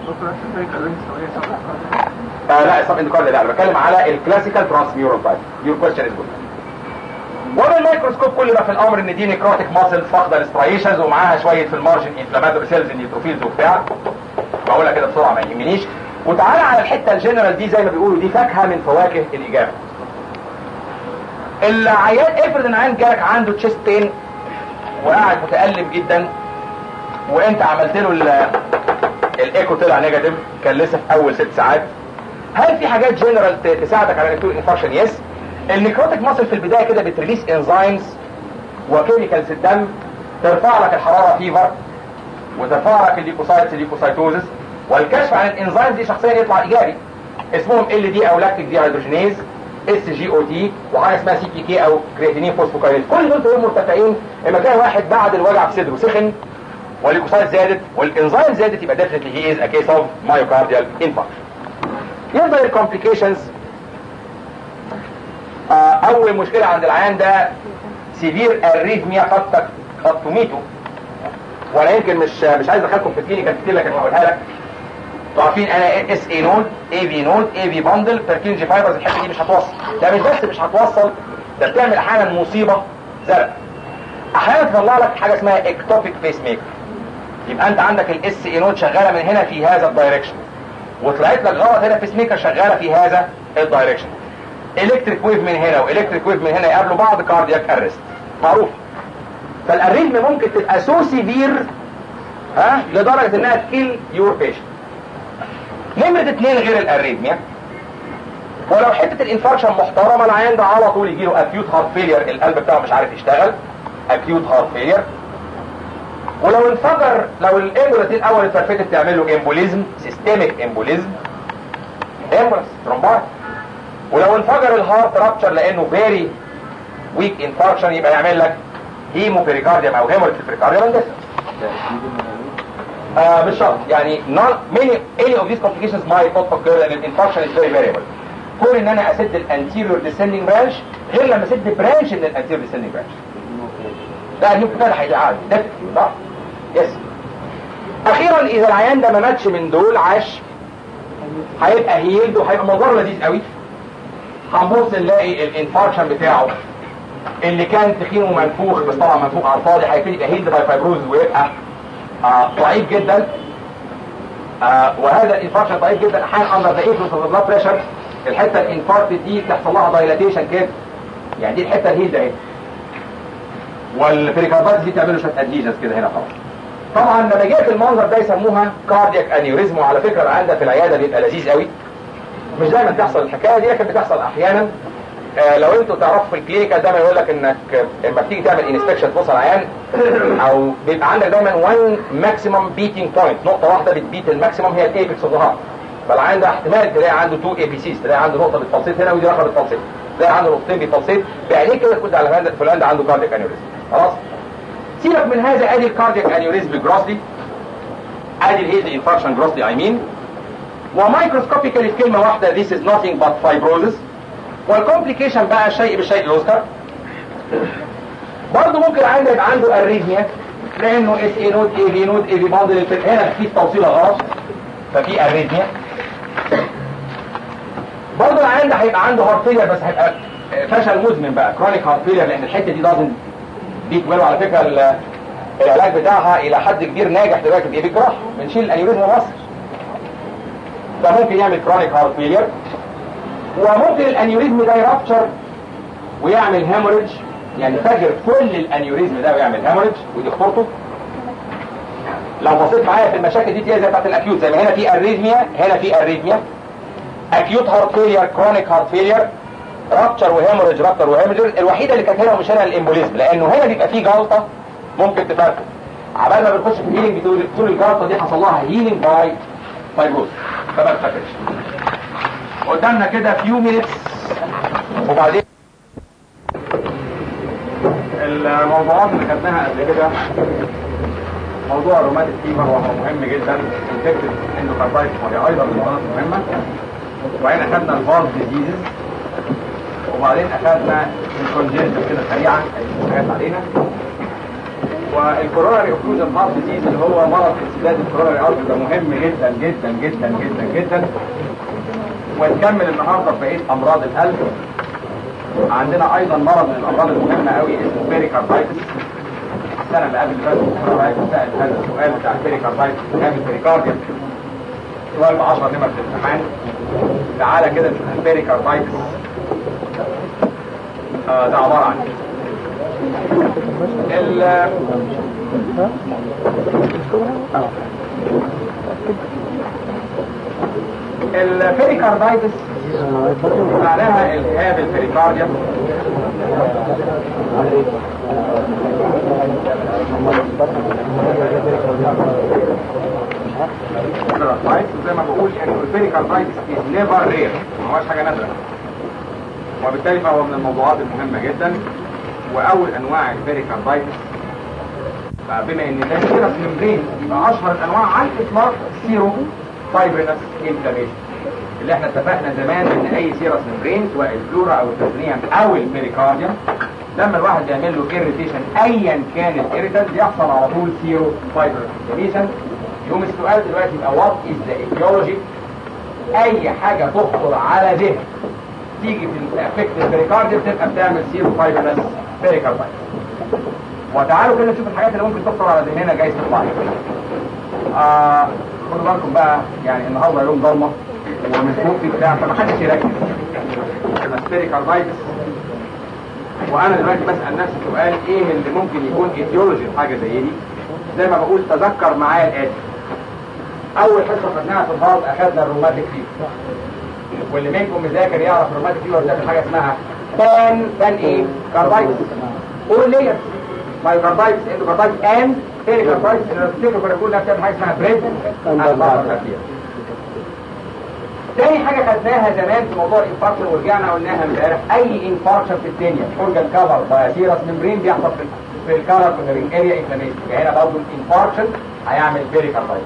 آه لا سب اندوكارد لا انا بتكلم على الكلاسيكال ترانسميورال تايب يور كويستشن از جود وبالميكروسكوب كل ما في الامر ان دي نيكروتيك ماسل فاقده السترايشنز ومعاها شويه في المارجن انفلاماتوري سيلز نيوتروفيلز وبتاع بقولها كده بسرعه ما يهمنيش وتعالى على الحته الجنرال دي زي ما بيقولوا دي فاكهه من فواكه الاجابه العيان افرض ان عيان جالك عنده تشيست بين وقاعد متألم جدا وانت عملت له ال- الايكو طلع نيجاتيف كان لسه في اول ست ساعات هل في حاجات جنرال ت- تساعدك على انك تقول انفكشن يس النيكروتيك ماسل في البدايه كده بتريليس انزيمز وكيميكالز في الدم ترفع لك الحراره فيفر وترفع لك الليكوسايتس الليكوسايتوزس والكشف عن الانزيم دي شخصيا يطلع ايجابي اسمهم ال دي او لاكتيك دي هيدروجينيز اس جي او تي وحاجه اسمها سي بي كي او كرياتينين فوسفوكاينيز كل دول تلاقيهم مرتفعين لما تلاقي واحد بعد الوجع في صدره سخن والليكوسايت زادت والانزيم زادت يبقى ديفنتلي هي از ا كيس اوف مايوكارديال انفاركشن يفضل الكومبليكيشنز اول مشكله عند العيان ده سيفير اريثميا قد تك- قد تميته وانا يمكن مش مش عايز ادخلكم في الكلينيكال كتير لكن هقولها لك انتوا عارفين انا اس اي نود اي في نود اي في باندل بيركينجي فايبرز الحته دي مش هتوصل ده مش بس مش هتوصل ده بتعمل احيانا مصيبه زرق احيانا تطلع لك حاجه اسمها اكتوبيك بيس ميكر يبقى انت عندك الاس اي نود شغاله من هنا في هذا الدايركشن وطلعت لك غلط هنا بيس ميكر شغاله في هذا الدايركشن الكتريك ويف من هنا والكتريك ويف من هنا يقابلوا بعض كاردياك ارست معروف فالاريثم ممكن تبقى سو سيفير ها لدرجه انها تكيل يور بيشنت نمرة اتنين غير الاريثميا ولو حتة الانفاركشن محترمة العيان ده على طول يجي له اكيوت هارت فيلير القلب بتاعه مش عارف يشتغل اكيوت هارت فيلير ولو انفجر لو الامبولس الاول اتفرفتت تعمل له امبوليزم سيستميك امبوليزم امبولس ترومبات ولو انفجر الهارت رابتشر لانه فيري ويك انفاركشن يبقى يعمل لك هيمو بيريكارديوم او هيموريج في البيريكارديوم اندسس آه مش شرط يعني not many any of these complications might not occur and the infarction is very variable كون ان انا اسد الانتيريور descending branch غير لما اسد برانش من الانتيريور descending branch لا اليوم كده هيبقى عادي definitely صح يس اخيرا اذا العيان ده ما ماتش من دول عاش هيبقى هيلد وهيبقى منظره لذيذ قوي هنبص نلاقي الانفاركشن بتاعه اللي كان تخين ومنفوخ بس طبعا منفوخ على الفاضي هيبتدي يبقى هيلد باي فايبروز ويبقى آه ضعيف جدا آه وهذا الانفاركشن ضعيف جدا احيانا اندر ذا انفلونس اوف بلاد بريشر الحته الانفاركت دي تحصل لها دايلاتيشن كده يعني دي الحته الهيلد اهي والبريكاردايتس دي تعمل له شويه اديجنز كده هنا طبعا طبعا لما جه في المنظر ده يسموها كاردياك انيوريزم وعلى فكره العيان في العياده بيبقى لذيذ قوي مش دايما تحصل الحكايه دي لكن بتحصل احيانا آه لو انتوا تعرفوا في الكلينيكال دايما يقول لك انك لما بتيجي تعمل انسبكشن تبص على العيان او بيبقى عندك دايما 1 ماكسيمم بيتنج بوينت نقطه واحده بتبيت الماكسيمم هي الايبكس اوف ذا هارت فالعيان ده احتمال تلاقي عنده 2 اي بي سيز تلاقي عنده نقطه بتفلسيت هنا ودي رقم بتفلسيت تلاقي عنده نقطتين بتفلسيت بعينيك كده تقول على فلان- فلان ده عنده كاردياك انيوريزم خلاص سيبك من هذا ادي الكاردياك انيوريزم جروسلي ادي الهيز انفاركشن جروسلي اي مين ومايكروسكوبيكالي في كلمه واحده this is nothing but fibrosis والكومبليكيشن بقى شيء بالشيء يذكر برضه ممكن العيان ده يبقى عنده اريثميا لانه اس اي نود اي في نود اي في باندل هنا في توصيله غلط ففي اريثميا برضه العيان ده هيبقى عنده هارت فيلير بس هيبقى فشل مزمن بقى كرونيك هارت فيلير لان الحته دي دازن دي كمان على فكره ال- العلاج بتاعها الى حد كبير ناجح دلوقتي بايه بالجراحه بنشيل الانيوريزم مصر ده ممكن يعمل كرونيك هارت فيلير وممكن الانيوريزم ده يرابتشر ويعمل هيموريدج يعني فجر كل الانيوريزم ده ويعمل هيموريدج ودي خطورته لو بصيت معايا في المشاكل دي تلاقي زي بتاعت الاكيوت زي ما هنا في اريزميا هنا في اريزميا اكيوت هارت فيلير كرونيك هارت فيلير رابتشر وهيموريدج رابتشر وهيموريدج الوحيده اللي كانت هنا ومش هنا الامبوليزم لانه هنا بيبقى فيه جلطه ممكن تفرقع عبال ما بنخش في الهيلينج بتقول بتقول الجلطه دي حصل لها هيلينج باي فايبروز فما تفكرش قدامنا كده فيو مينتس وبعدين الموضوعات اللي خدناها قبل كده موضوع الروماتيك فيفر وهو مهم جدا انفكتد اندوكاردايتس وهي ايضا موضوعات مهمه وبعدين اخدنا الفاز ديزيزز وبعدين اخدنا الكونجنتال كده سريعا حاجات علينا والكوروناري اوكلوجن هارت ديزيز اللي هو مرض انسداد الكوروناري هارت ده مهم جدا جدا جدا جدا جدا ونكمل النهارده بقيه امراض القلب عندنا ايضا مرض من الامراض المهمه قوي اسمه بيريكاردايتس السنه اللي قبل اللي فاتت الدكتور رايك سال هذا السؤال بتاع البيريكاردايتس كان البيريكارديوم سؤال ب 10 نمر في الامتحان تعالى كده نشوف البيريكاردايتس آه ده عباره عن إيه؟ ال البيريكاردايتس معناها التهاب البريكارديوم البيريكاردايتس زي ما بقول يعني البيريكاردايتس is never rare ما هوش حاجه نادره وبالتالي فهو من الموضوعات المهمه جدا واول انواع البيريكاردايتس بما ان ده سيرس ممبرين يبقى اشهر الانواع على الاطلاق سيرو فايبرينس انفلاميشن اللي احنا اتفقنا زمان ان اي سيرس ممبرين سواء الفلورا او البريتونيوم او الميريكارديوم لما الواحد يعمل له اريتيشن ايا كان الاريتنت يحصل على طول سيرو فايبرينس انفلاميشن يوم السؤال دلوقتي يبقى وات از ذا ايديولوجي اي حاجه تخطر على ذهن تيجي في الافكت البريكارديوم تبقى بتعمل سيرو فايبرينس بيريكاردايتس وتعالوا كده نشوف الحاجات اللي ممكن تخطر على ذهننا جايز تطلع آه خدوا بالكم بقى يعني النهارده يوم ضلمه ومن فوق في بتاع فما حدش يركز البيريكاردايتس وانا دلوقتي بسال نفسي سؤال ايه اللي ممكن يكون ايديولوجي في حاجه زي دي زي ما بقول تذكر معايا الاتي اول حصه خدناها في الهارد اخدنا الروماتيك فيفر واللي منكم مذاكر يعرف الروماتيك فيفر ده في حاجه اسمها بان بان ايه كاردايتس قول ليه مايوكاردايتس اندوكاردايتس اند بيريكاردايتس اللي بتفتكر كنا بنقول نفس حاجه اسمها بريد تاني حاجة خدناها زمان في موضوع الانفاركشن ورجعنا قلناها امبارح اي انفاركشن في الدنيا اورجان كفر باي سيرس ممبرين بيحصل في في الكارت والرينج اريا انفلاميشن هنا برضه الانفاركشن هيعمل بيريكاردايتس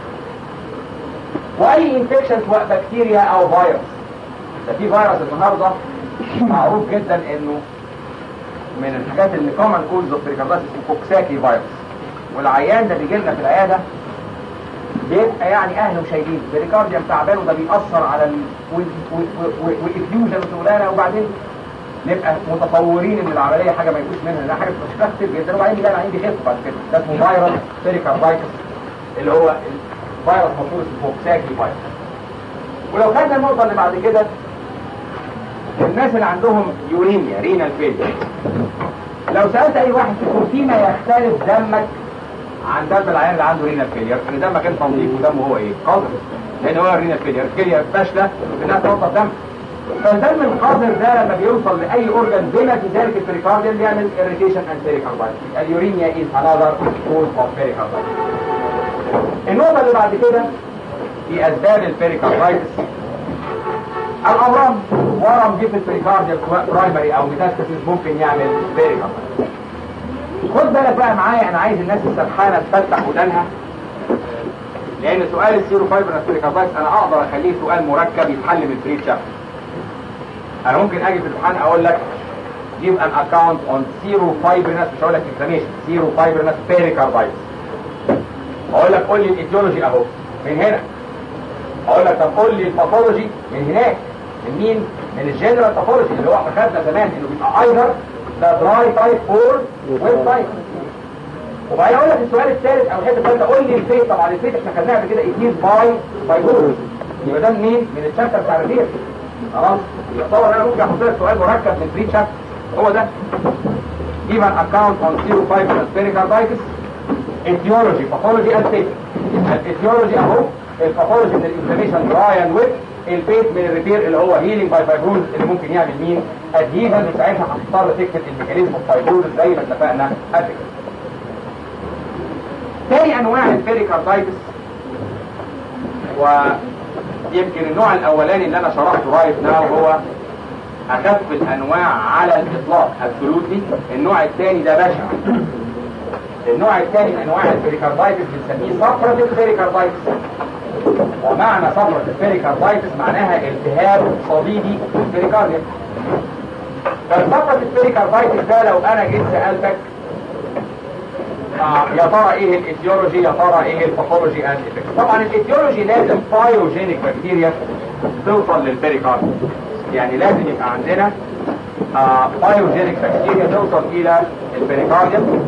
واي انفكشن سواء بكتيريا او فيروس ده في فيروس النهارده معروف جدا انه من الحاجات اللي كومن كوز اوف بيريكاردايتس اسمه كوكساكي فيروس والعيان ده بيجي لنا في العياده بيبقى يعني اهله شايلين بريكارديوم تعبان وده بيأثر على ال والافيوجن وشغلانه وبعدين نبقى متصورين ان العمليه حاجه ما يجوش منها ده حاجه بتشتغل كتير جدا وبعدين بيلاقي العين بيخف بعد كده ده اسمه فيروس بيريكاردايتس اللي هو الفيروس مشهور اسمه كوكساكي فيروس ولو خدنا النقطه اللي بعد كده الناس اللي عندهم يوريميا رينال فيلير لو سالت اي واحد فيكم فيما يختلف دمك عن دم العيان اللي عنده رينال فيلير ان دمك انت نظيف ودمه هو ايه قذر لان هو الرينال فيلير الكليه فاشله في انها توصل دم فالدم القذر ده لما بيوصل لاي اورجان بما في ذلك البريكارديوم بيعمل irritation and pericarditis اليوريميا is another cause of pericarditis النقطه اللي بعد كده في اسباب البريكاردايتس الامراض ورم جه في البريكارديوم سواء برايمري او ميتاستاسيس ممكن يعمل بيريكاردايتس خد بالك بقى معايا انا عايز الناس السرحانه تفتح ودانها لان سؤال السيرو فايبر بيريكاردايتس انا اقدر اخليه سؤال مركب يتحل من بري تشابتر انا ممكن اجي في الامتحان اقول لك جيب ان اكاونت اون سيرو فايبرنس مش هقول لك انفلاميشن سيرو فايبرنس بيريكاردايتس اقول لك قول لي الايديولوجي اهو من هنا اقول لك طب قول لي الباثولوجي من هناك من مين؟ من الجنرال باثولوجي اللي هو احنا خدنا زمان انه بيبقى ايذر ده دراي تايب اور ويت تايب وبعدين اقول لك السؤال الثالث او الحته الثالثه قول لي الفيت طبعا الفيت احنا خدناها قبل كده اتنين باي فايبروز يبقى ده منين؟ من الشابتر بتاع الريفير خلاص يعتبر انا ممكن احط لك سؤال مركب من 3 شابتر هو ده give an account on serofibrous pericarditis etiology pathology and safety الاتيولوجي اهو الباثولوجي من الانفلاميشن دراي اند ويت البيت من الريبير اللي هو هيلينج باي فايبروز اللي ممكن يعمل مين ادهيجن وساعتها هتضطر تكتب الميكانيزم اوف فايبروز زي ما اتفقنا قبل كده تاني انواع البيريكاردايتس ويمكن النوع الاولاني اللي انا شرحته رايت ناو هو اخف الانواع على الاطلاق ابسولوتلي النوع الثاني ده بشع النوع الثاني من انواع البيريكاردايتس بنسميه صفرة البيريكاردايتس ومعنى صفرة البيريكاردايتس معناها التهاب صليبي في البيريكارديوم فالصفرة البيريكاردايتس ده لو انا جيت سألتك آه يا ترى ايه الايتيولوجي يا ترى ايه الباثولوجي اند افكت طبعا الايتيولوجي لازم بايوجينيك بكتيريا توصل للبيريكارديوم يعني لازم يبقى عندنا آه بايوجينيك بكتيريا توصل الى البيريكارديوم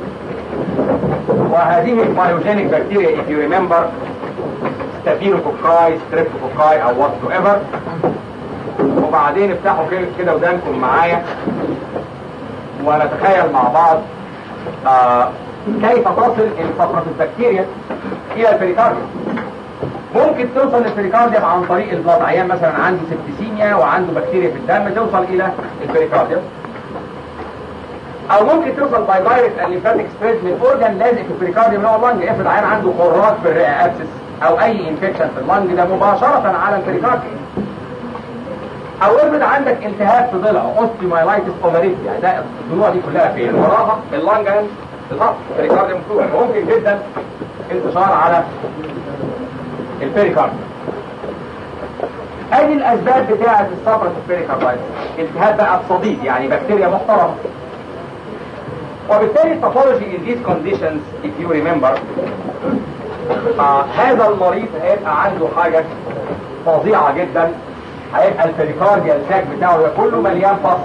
وهذه البايوجينيك بكتيريا if you remember ستافيلوكوكاي ستريبتوكوكاي او whatsoever وبعدين افتحوا كده- كده ودانكم معايا ونتخيل مع بعض آه كيف تصل الفقرة البكتيريا الى البريكارديوم ممكن توصل للبريكارديوم عن طريق البلاد عيان مثلا عنده سبتسيميا وعنده بكتيريا في الدم توصل الى البريكارديوم او ممكن توصل باي دايركت الليمفاتيك سبريد من اورجان لازق في البريكارديوم اللي هو اللنج افرض عيان عنده خراج في الرئه ابسس او اي انفكشن في اللنج ده مباشره على البريكارديوم او افرض عندك التهاب في ضلع اوستيومايلايتس اوفريت يعني ده الضلوع دي كلها فين وراها اللنج اند الهارت البريكارديوم فلويد ممكن جدا انتشار على البريكارديوم ادي الاسباب بتاعه الصفرة البريكاردايتس التهاب بقى بصديد يعني بكتيريا محترمه وبالتالي الباثولوجي in these conditions if you remember آه هذا المريض هيبقى عنده حاجة فظيعة جدا هيبقى البريكارديال ساك بتاعه ده كله مليان فص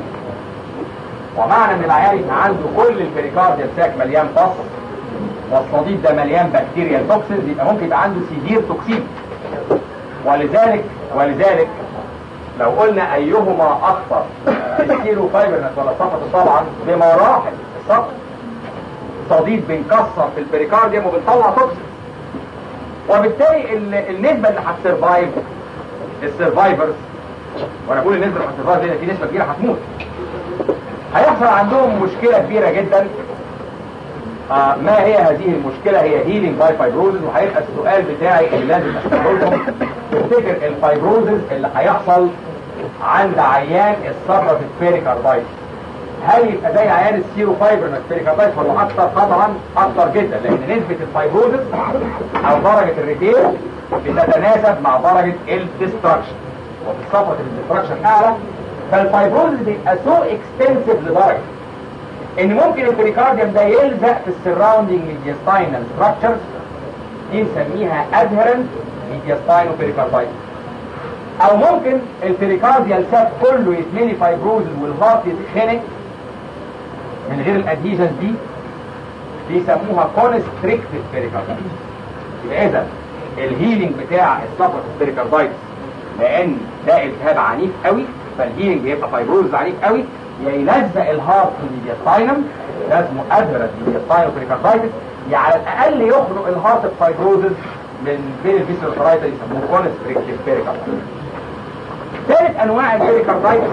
ومعنى ان العيال يبقى عنده كل البريكارديال ساك مليان فص والصديد ده مليان بكتيريا توكسينز يبقى ممكن يبقى عنده سيفير توكسين ولذلك ولذلك لو قلنا ايهما اخطر الكيلو فايبرنس ولا الصفة طبعا بمراحل الصفة صديد بنكسر في البريكارديوم وبنطلع توكسين وبالتالي ال- النسبة اللي هتسرفايف السرفايفرز وانا بقول النسبة اللي هتسرفايف دي في نسبة كبيرة هتموت هيحصل عندهم مشكلة كبيرة جدا آه ما هي هذه المشكلة هي هيلينج باي فايبروزز وهيبقى السؤال بتاعي اللي لازم اساله لكم تفتكر الفايبروزز اللي هيحصل عند عيان الصفرة في البيريكاردايتس هل يبقى زي عيان السيرو فايبرنس بيريكاردايتس ولا اكتر طبعا اكتر جدا لان نسبة الفايبروزز او درجة الريتير بتتناسب مع درجة الديستراكشن وفي الصفرة الديستراكشن اعلى فالفايبروزز بيبقى سو اكستنسيف لدرجة ان ممكن البريكارديوم ده يلزق في السراوندينج ميدياستاينال ستراكشرز دي نسميها ادهرنت ميدياستاينو بيريكاردايتس او ممكن البريكارديال ساك كله يتملي فايبروزز والهارت يتخنق من غير الادهيجنز دي بيسموها كونستريكتد بيريكاردايتس يبقى اذا الهيلينج بتاع الصفرة البيريكاردايتس لان ده التهاب عنيف قوي فالهيلينج بيبقى فايبروز عنيف قوي يا يلزق الهارت في الميدياستاينم ده اسمه ادرس ميدياستاينو بيريكاردايتس يعني على الاقل يخرج الهارت بفايبروزز من بين الفيسرال فرايتس يسموه كونستريكتيف بيريكاردايتس ثالث انواع البيريكاردايتس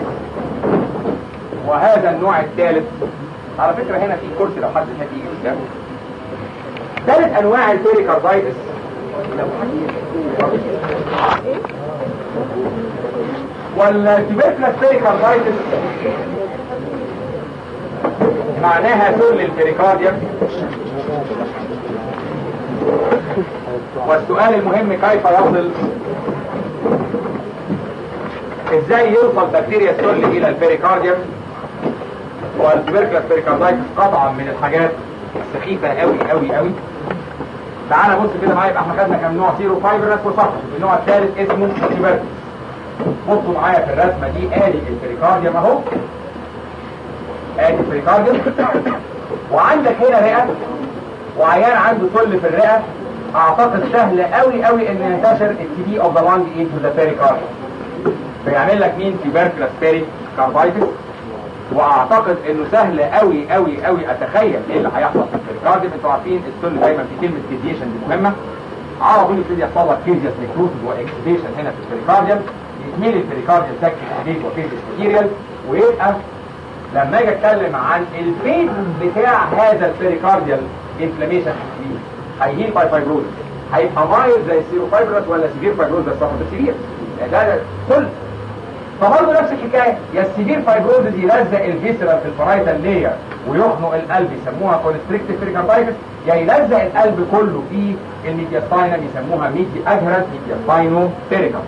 وهذا النوع الثالث على فكرة هنا في كرسي لو حد يحب يجي قدام ثالث انواع البيريكاردايتس لو حد يحب والتبركلس بيريكاردايتس معناها ذل البريكارديوم والسؤال المهم كيف يصل ازاي يوصل بكتيريا السل الى البريكارديوم والتبركلس بيريكاردايتس قطعا من الحاجات السخيفة قوي قوي قوي تعالى بص كده معايا يبقى احنا خدنا كام نوع سيرو فايبرس وصفر النوع الثالث اسمه تبركلس بصوا معايا في الرسمه دي ادي البريكارديوم اهو ادي البريكارديوم وعندك هنا رئه وعيان عنده كل في الرئه اعتقد سهل قوي قوي ان ينتشر التي بي اوف ذا لانج انتو ذا بيريكارديوم فيعمل لك مين تيبركلس بيري كاردايتس واعتقد انه سهل قوي قوي قوي اتخيل ايه اللي هيحصل في البريكارديوم انتوا عارفين السل دايما في كلمه كيزيشن دي مهمه على طول يبتدي يحصل لك كيزيس نيكروسيس واكسيديشن هنا في البريكارديوم يتملي البريكارديوم ساك اكسيديت وكيزيس ماتيريال ويبقى لما اجي اتكلم عن الفيز بتاع هذا البريكارديال انفلاميشن هيهيل باي فايبروز هيبقى مايل زي السيروفايبروس ولا سيفير فايبروز بس طبعا سيفير ده كل فبرضه نفس الحكايه يا السيفير فايبروزز يلزق الفيسرال في الفرايتال لاير ويخنق القلب يسموها كونستريكتيف بريكاردايتس يا يلزق القلب كله في الميدياستاينم يسموها ميدي اجهرنت ميدياستاينو بيريكاردايتس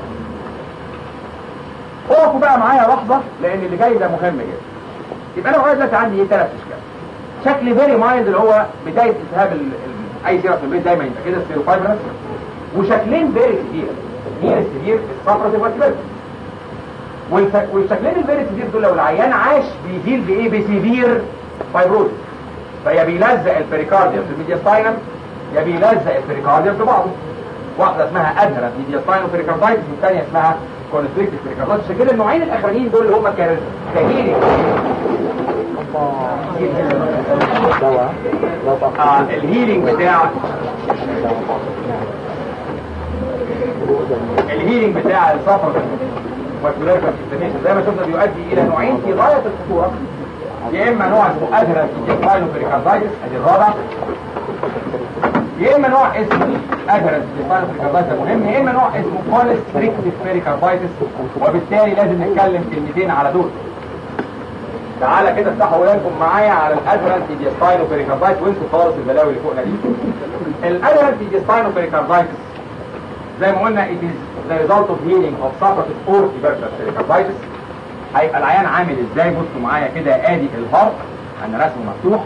اقفوا بقى معايا لحظه لان اللي جاي ده مهم جدا يبقى انا لغايه دلوقتي عندي ايه ثلاث اشكال شكل فيري مايلد اللي هو بدايه التهاب ال- ال- اي سيره في البيت دايما يبقى كده ستيروفايبرس وشكلين فيري سيفير مين السيفير السفرة والتبات والف- والشكلين الفيري سيفير دول لو العيان عاش بيزيل بايه بسيفير فايبروز فيا بيلزق البريكارديوم في الميدياستاينم يا بيلزق البريكارديوم في بعضه واحده اسمها ادهرنت ميدياستاينو بريكاردايتس والثانيه اسمها كونستريكتيف بريكاردايتس عشان كده النوعين الاخرانيين دول اللي هم كانوا كهيري آه الهيلينج بتاع الهيلينج بتاع السفر والكوليركال انفلاميشن زي ما شفنا بيؤدي الى نوعين في غايه الخطوره يا اما نوع اسمه ادهرنت ميدياستاينو بريكاردايتس ادي الرابع يا اما نوع اسمه ادهرنت ميدياستاينو بريكاردايتس مهم يا اما نوع اسمه كونستريكتيف بريكاردايتس وبالتالي لازم نتكلم كلمتين على دول تعالى كده افتحوا ولادكم معايا على الادرنت ديستاينو بريكاردايتس وانسوا خالص البلاوي اللي فوقنا دي الادرنت ديستاينو بريكاردايتس زي ما قلنا it is the result of healing of suffocated or tuberculous pericarditis هيبقى العيان عامل ازاي بصوا معايا كده ادي الهارت انا رسمه مفتوح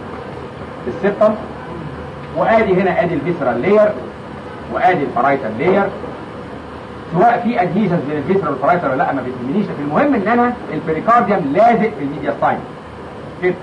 السبتم وادي هنا ادي الفيسرال لاير وادي الفرايتال لاير سواء في ادهيشنز بين الفيسرال والفرايتال ولا لا ما بيهمنيش لكن المهم ان انا البريكارديوم لازق في الميدياستاين كده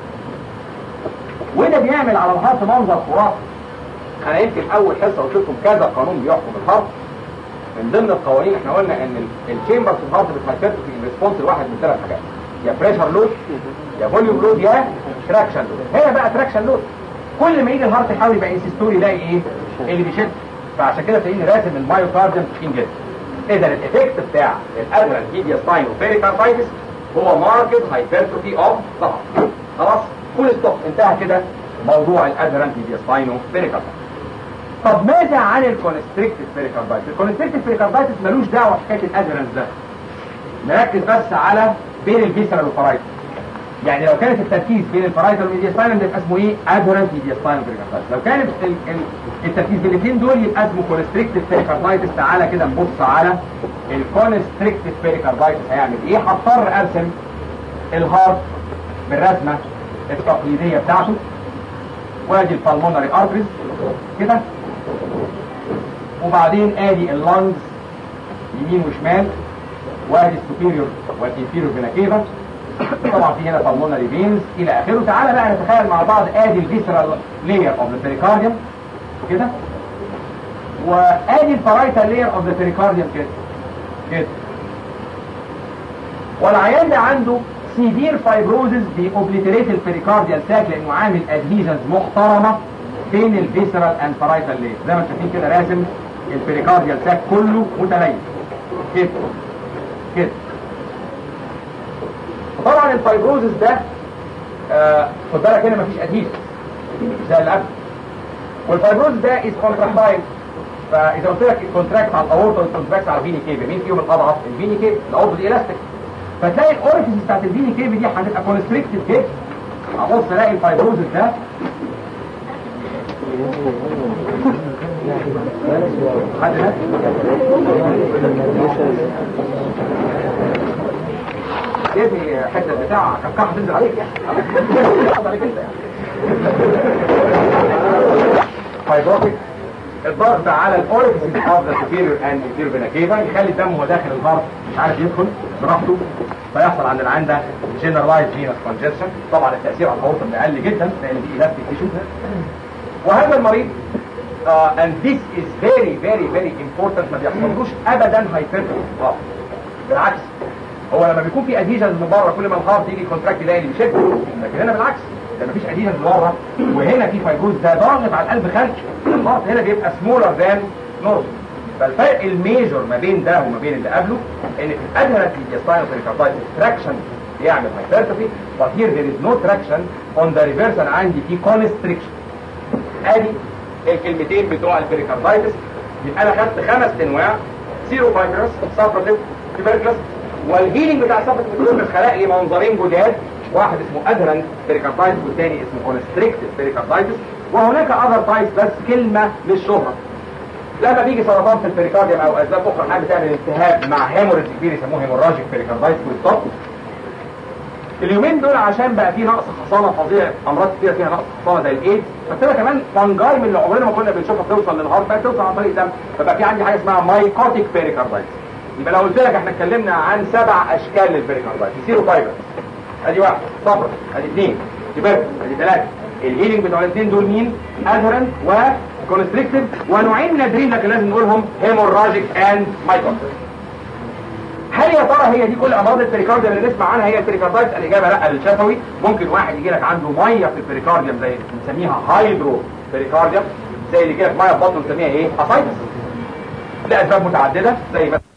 وده بيعمل على الهارت منظر خرافي انا يمكن اول حصه قلت لكم كذا قانون بيحكم الهارت من ضمن القوانين احنا قلنا ان الشامبر في الهارت بتهيفرت في ريسبونس لواحد من ثلاث حاجات يا بريشر لود يا فوليوم لود يا تراكشن لود هنا بقى تراكشن لود كل ما يجي الهارت يحاول يبقى انسيستوري يلاقي ايه اللي بيشد فعشان كده تلاقيني راسم المايوكارديوم تخين جدا اذا الايفكت بتاع الادرال ميديا ستاين وبيريكاردايتس هو ماركت هايبرتروفي اوف ظهر خلاص فول ستوب انتهى كده موضوع الادرال ميديا ستاين وبيريكاردايتس طب ماذا عن الكونستريكتيف بيريكاردايتس الكونستريكتيف بيريكاردايتس ملوش دعوه بحكايه الادرنس ده نركز بس على بين الفيسرال والفرايتال يعني لو كانت التركيز بين الفرايتال والميدياستاينم ده يبقى اسمه ايه ادرنت ميدياستاينم بيريكاردايتس لو كان ال- ال- التركيز بين الاثنين دول يبقى اسمه كونستريكتيف بيريكاردايتس تعالى كده نبص على الكونستريكتيف بيريكاردايتس هيعمل ايه هضطر ارسم الهارت بالرسمه التقليديه بتاعته وادي البالمونري ارتريز كده وبعدين ادي اللنجز يمين وشمال وادي السوبيريور والانفيريور فينا كيفا طبعا في هنا بالمونري فينز الى اخره تعالى بقى نتخيل مع بعض ادي الفيسرال لاير اوف ذا بيريكارديوم كده وادي الفرايتال لاير اوف ذا بيريكارديوم كده كده والعيان ده عنده سيفير فايبروزز بيوبليتريت البريكارديال ساك لانه عامل ادهيجنز محترمه بين الفيسرال اند فرايتال لاير زي ما انتم شايفين كده راسم البريكارديال ساك كله متليل كده كده طبعا الفايبروزس ده آه، خد بالك هنا مفيش ادهيجن زي اللي قبل والفايبروز ده از كونتراكتايل فاذا قلت لك الكونتراكت على الاورطه والكونتراكت على الفيني كيف مين فيهم الاضعف الفيني كيف الاورطه دي الاستيك فتلاقي الاوريفيس بتاعت الفيني كيف دي هتبقى كونستريكتد كده ابص الاقي الفايبروزس ده حد هنا؟ ابني حته بتاع كحكحه تنزل عليك يعني عليك انت يعني فايبروتيك الضغط على الاوريفيسز اوف ذا سوبيريور اند انفيريور فينا كيفا يخلي الدم وهو داخل الضغط مش عارف يدخل براحته فيحصل عند العين ده جنرالايز فينس كونجكشن طبعا التاثير على الحوض اقل جدا لان دي الاستيك تيشو وهذا المريض uh, and this is very very very important ما بيحصلوش ابدا هايبرتروفي بالعكس هو لما بيكون في اديشنز من بره كل ما الهارت يجي كونتراكت يلاقي اللي بيشد لكن هنا بالعكس ده مفيش اديشنز بره وهنا في فايبروز ده ضاغط على القلب خارج الهارت هنا بيبقى سمولر ذان نورمال فالفرق الميجور ما بين ده وما بين اللي قبله ان في الادهرنت للجستاينال بريكاردايتس تراكشن بيعمل هايبرتروفي but here there is no traction on the reverse انا عندي في constriction ادي الكلمتين بتوع البريكاردايتس يبقى انا خدت خمس انواع سيرو فايبرس سابرتيف تيبركلس والهيلينج بتاع السابرتيف تيبركلس خلق لي منظرين جداد واحد اسمه ادهرنت بريكاردايتس والثاني اسمه كونستريكتيف بريكاردايتس وهناك اذر تايبس بس كلمه للشهره لما بيجي سرطان في البريكارديوم او اسباب اخرى حاجه تعمل التهاب مع هيموريج كبير يسموه هيموراجيك بريكاردايتس بالضبط اليومين دول عشان بقى في نقص خصانه فظيع امراض كتير فيها نقص خصانه زي الايدز فابتدى كمان فانجاي من اللي عمرنا ما كنا بنشوفها بتوصل للهارت بقت توصل عن طريق الدم فبقى في عندي حاجه اسمها مايكوتيك بيريكاردايتس يبقى لو قلت لك احنا اتكلمنا عن سبع اشكال للبيريكاردايتس يصيروا فايبر ادي واحد صفر ادي اثنين تبرد ادي ثلاثه الهيلينج بتوع الاثنين دول مين؟ ادهرنت وكونستريكتيف ونوعين نادرين لكن لازم نقولهم هيموراجيك اند مايكوتيك هل يا ترى هي دي كل امراض البريكارديوم اللي نسمع عنها هي البريكاردايتس الاجابه لا للشفوي ممكن واحد يجي لك عنده ميه في البريكارديوم زي بنسميها هايدرو بريكارديوم زي اللي يجي لك ميه في بطنه بنسميها ايه اسايتس لاسباب متعدده زي مثلا